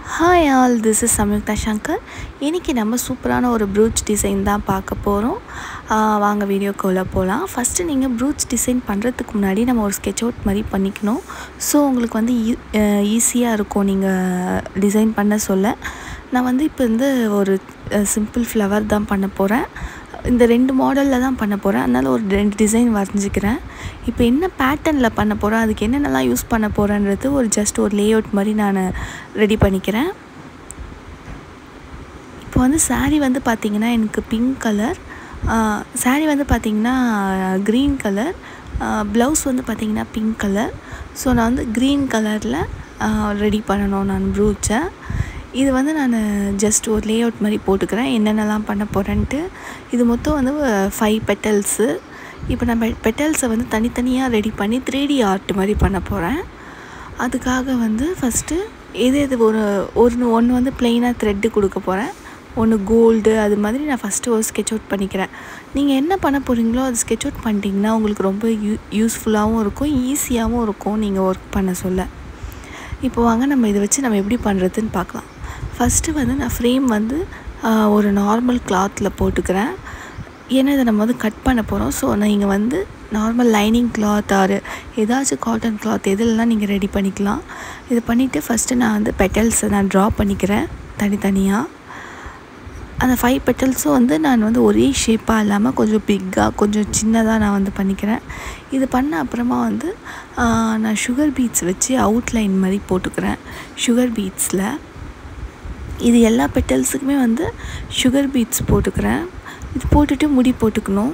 hi all this is Samyuktha Shankar இன்றைக்கி நம்ம சூப்பரான ஒரு ப்ரூச் டிசைன் தான் பார்க்க போகிறோம் வாங்க வீடியோக்குள்ளே போகலாம் ஃபஸ்ட்டு நீங்கள் ப்ரூச் டிசைன் பண்ணுறதுக்கு முன்னாடி நம்ம ஒரு ஸ்கெட்ச் அவுட் மாதிரி பண்ணிக்கணும் ஸோ உங்களுக்கு வந்து ஈஸியாக இருக்கும் நீங்கள் டிசைன் பண்ண சொல்ல நான் வந்து இப்போ வந்து ஒரு சிம்பிள் ஃப்ளவர் தான் பண்ண போகிறேன் இந்த ரெண்டு மாடலில் தான் பண்ண போகிறேன் அதனால் ஒரு ரெண்டு டிசைன் வரைஞ்சிக்கிறேன் இப்போ என்ன பேட்டர்னில் பண்ண போகிறேன் அதுக்கு என்னென்னலாம் யூஸ் பண்ண போகிறேன்றது ஒரு ஜஸ்ட் ஒரு லே அவுட் மாதிரி நான் ரெடி பண்ணிக்கிறேன் இப்போ வந்து சாரீ வந்து பார்த்திங்கன்னா எனக்கு பிங்க் கலர் சாரீ வந்து பார்த்திங்கன்னா க்ரீன் கலர் ப்ளவுஸ் வந்து பார்த்திங்கன்னா பிங்க் கலர் ஸோ நான் வந்து க்ரீன் கலரில் ரெடி பண்ணணும் நான் ப்ரூச்சை இது வந்து நான் ஜஸ்ட் ஒரு லே அவுட் மாதிரி போட்டுக்கிறேன் என்னென்னலாம் பண்ண போகிறேன்ட்டு இது மொத்தம் வந்து ஃபைவ் பெட்டல்ஸு இப்போ நம்ம பெட்டல்ஸை வந்து தனித்தனியாக ரெடி பண்ணி த்ரீ டி ஆர்ட் மாதிரி பண்ண போகிறேன் அதுக்காக வந்து ஃபஸ்ட்டு எது எது ஒரு ஒரு ஒன்று வந்து ப்ளெயினாக த்ரெட்டு கொடுக்க போகிறேன் ஒன்று கோல்டு அது மாதிரி நான் ஃபஸ்ட்டு ஒரு ஸ்கெட்ச் அவுட் பண்ணிக்கிறேன் நீங்கள் என்ன பண்ண போகிறீங்களோ அது ஸ்கெட்ச் அவுட் பண்ணிட்டீங்கன்னா உங்களுக்கு ரொம்ப யூ யூஸ்ஃபுல்லாகவும் இருக்கும் ஈஸியாகவும் இருக்கும் நீங்கள் ஒர்க் பண்ண சொல்ல இப்போ வாங்க நம்ம இதை வச்சு நம்ம எப்படி பண்ணுறதுன்னு பார்க்கலாம் ஃபஸ்ட்டு வந்து நான் ஃப்ரேம் வந்து ஒரு நார்மல் கிளாத்தில் போட்டுக்கிறேன் ஏன்னா இதை நம்ம வந்து கட் பண்ண போகிறோம் ஸோ நீங்கள் வந்து நார்மல் லைனிங் கிளாத் ஆர் ஏதாச்சும் காட்டன் கிளாத் எதுலலாம் நீங்கள் ரெடி பண்ணிக்கலாம் இது பண்ணிவிட்டு ஃபஸ்ட்டு நான் வந்து பெட்டல்ஸை நான் ட்ரா பண்ணிக்கிறேன் தனித்தனியாக அந்த ஃபைவ் பெட்டல்ஸும் வந்து நான் வந்து ஒரே ஷேப்பாக இல்லாமல் கொஞ்சம் பிக்காக கொஞ்சம் சின்னதாக நான் வந்து பண்ணிக்கிறேன் இது பண்ண அப்புறமா வந்து நான் சுகர் பீட்ஸ் வச்சு அவுட்லைன் மாதிரி போட்டுக்கிறேன் சுகர் பீட்ஸில் இது எல்லா பெட்டல்ஸுக்குமே வந்து சுகர் பீட்ஸ் போட்டுக்கிறேன் இது போட்டுட்டு முடி போட்டுக்கணும்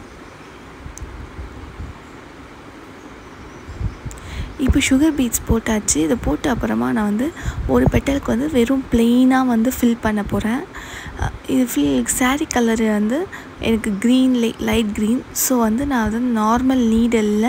இப்போ சுகர் பீட்ஸ் போட்டாச்சு இதை போட்ட அப்புறமா நான் வந்து ஒரு பெட்டலுக்கு வந்து வெறும் ப்ளெயினாக வந்து ஃபில் பண்ண போகிறேன் இது ஃபில் சாரீ கலரு வந்து எனக்கு க்ரீன் லை லைட் க்ரீன் ஸோ வந்து நான் வந்து நார்மல் நீடலில்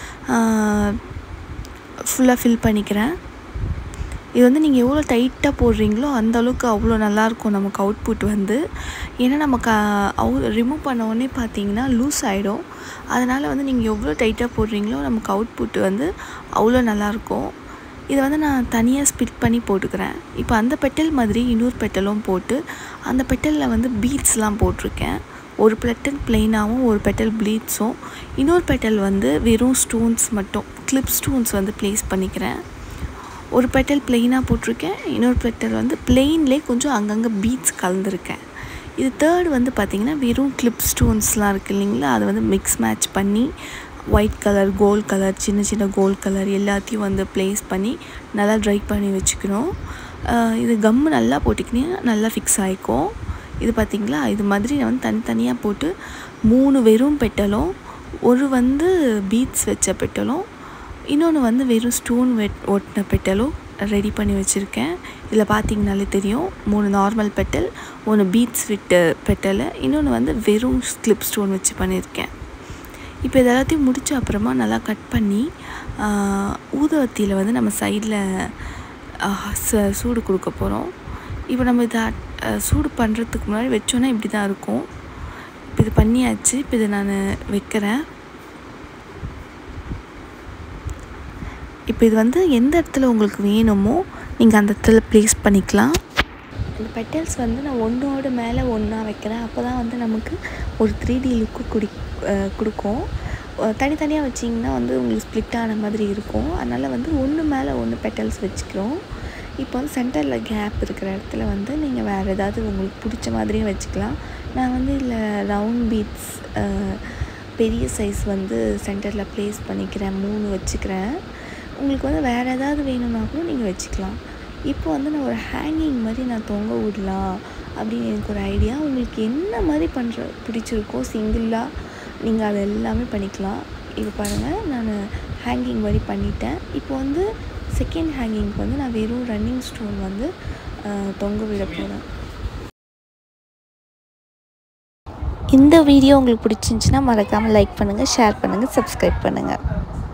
ஃபுல்லாக ஃபில் பண்ணிக்கிறேன் இது வந்து நீங்கள் எவ்வளோ டைட்டாக போடுறீங்களோ அந்த அளவுக்கு அவ்வளோ நல்லாயிருக்கும் நமக்கு அவுட்புட் வந்து ஏன்னா நமக்கு அவு ரிமூவ் பண்ண உடனே பார்த்தீங்கன்னா லூஸ் ஆகிடும் அதனால் வந்து நீங்கள் எவ்வளோ டைட்டாக போடுறீங்களோ நமக்கு அவுட்புட் வந்து அவ்வளோ நல்லாயிருக்கும் இதை வந்து நான் தனியாக ஸ்பிட் பண்ணி போட்டுக்கிறேன் இப்போ அந்த பெட்டல் மாதிரி இன்னொரு பெட்டலும் போட்டு அந்த பெட்டலில் வந்து பீட்ஸ்லாம் போட்டிருக்கேன் ஒரு பெட்டல் பிளெயினாகவும் ஒரு பெட்டல் ப்ளீட்ஸும் இன்னொரு பெட்டல் வந்து வெறும் ஸ்டோன்ஸ் மட்டும் கிளிப் ஸ்டோன்ஸ் வந்து ப்ளேஸ் பண்ணிக்கிறேன் ஒரு பெட்டல் ப்ளெயினாக போட்டிருக்கேன் இன்னொரு பெட்டல் வந்து பிளெயின்லேயே கொஞ்சம் அங்கங்கே பீட்ஸ் கலந்துருக்கேன் இது தேர்ட் வந்து பார்த்திங்கன்னா வெறும் கிளிப் ஸ்டோன்ஸ்லாம் இருக்குது இல்லைங்களா அதை வந்து மிக்ஸ் மேட்ச் பண்ணி ஒயிட் கலர் கோல்ட் கலர் சின்ன சின்ன கோல்ட் கலர் எல்லாத்தையும் வந்து ப்ளேஸ் பண்ணி நல்லா ட்ரை பண்ணி வச்சுக்கணும் இது கம்மு நல்லா போட்டிக்கினீங்கன்னா நல்லா ஃபிக்ஸ் ஆகிக்கும் இது பார்த்திங்களா இது மாதிரி நான் வந்து தனித்தனியாக போட்டு மூணு வெறும் பெட்டலும் ஒரு வந்து பீட்ஸ் வச்ச பெட்டலும் இன்னொன்று வந்து வெறும் ஸ்டோன் வெட் ஒட்டின பெட்டலும் ரெடி பண்ணி வச்சுருக்கேன் இதில் பார்த்தீங்கனாலே தெரியும் மூணு நார்மல் பெட்டல் ஒன்று பீட்ஸ் விட்டு பெட்டலை இன்னொன்று வந்து வெறும் ஸ்லிப் ஸ்டோன் வச்சு பண்ணியிருக்கேன் இப்போ இது எல்லாத்தையும் முடித்த அப்புறமா நல்லா கட் பண்ணி ஊதவத்தியில் வந்து நம்ம சைடில் சூடு கொடுக்க போகிறோம் இப்போ நம்ம இதை சூடு பண்ணுறதுக்கு முன்னாடி வச்சோன்னா இப்படி தான் இருக்கும் இப்போ இது பண்ணியாச்சு இப்போ இதை நான் வைக்கிறேன் இப்போ இது வந்து எந்த இடத்துல உங்களுக்கு வேணுமோ நீங்கள் அந்த இடத்துல ப்ளேஸ் பண்ணிக்கலாம் இந்த பெட்டல்ஸ் வந்து நான் ஒன்றோட மேலே ஒன்றா வைக்கிறேன் அப்போ தான் வந்து நமக்கு ஒரு த்ரீ டி லுக்கு குடி கொடுக்கும் தனித்தனியாக வச்சிங்கன்னா வந்து உங்களுக்கு ஸ்ப்ளிட் ஆன மாதிரி இருக்கும் அதனால் வந்து ஒன்று மேலே ஒன்று பெட்டல்ஸ் வச்சுக்கிறோம் இப்போ வந்து சென்டரில் கேப் இருக்கிற இடத்துல வந்து நீங்கள் வேறு ஏதாவது உங்களுக்கு பிடிச்ச மாதிரியும் வச்சுக்கலாம் நான் வந்து இதில் ரவுண்ட் பீட்ஸ் பெரிய சைஸ் வந்து சென்டரில் ப்ளேஸ் பண்ணிக்கிறேன் மூணு வச்சுக்கிறேன் உங்களுக்கு வந்து வேறு ஏதாவது வேணும்னா கூட நீங்கள் வச்சுக்கலாம் இப்போ வந்து நான் ஒரு ஹேங்கிங் மாதிரி நான் தொங்க விடலாம் அப்படின்னு எனக்கு ஒரு ஐடியா உங்களுக்கு என்ன மாதிரி பண்ணுற பிடிச்சிருக்கோ சிங்கிளாக நீங்கள் அது எல்லாமே பண்ணிக்கலாம் இப்போ பாருங்கள் நான் ஹேங்கிங் மாதிரி பண்ணிட்டேன் இப்போ வந்து செகண்ட் ஹேங்கிங்க்கு வந்து நான் வெறும் ரன்னிங் ஸ்டோன் வந்து தொங்க விட போகிறேன் இந்த வீடியோ உங்களுக்கு பிடிச்சிருந்துச்சின்னா மறக்காமல் லைக் பண்ணுங்கள் ஷேர் பண்ணுங்கள் சப்ஸ்கிரைப் பண்ணுங்கள்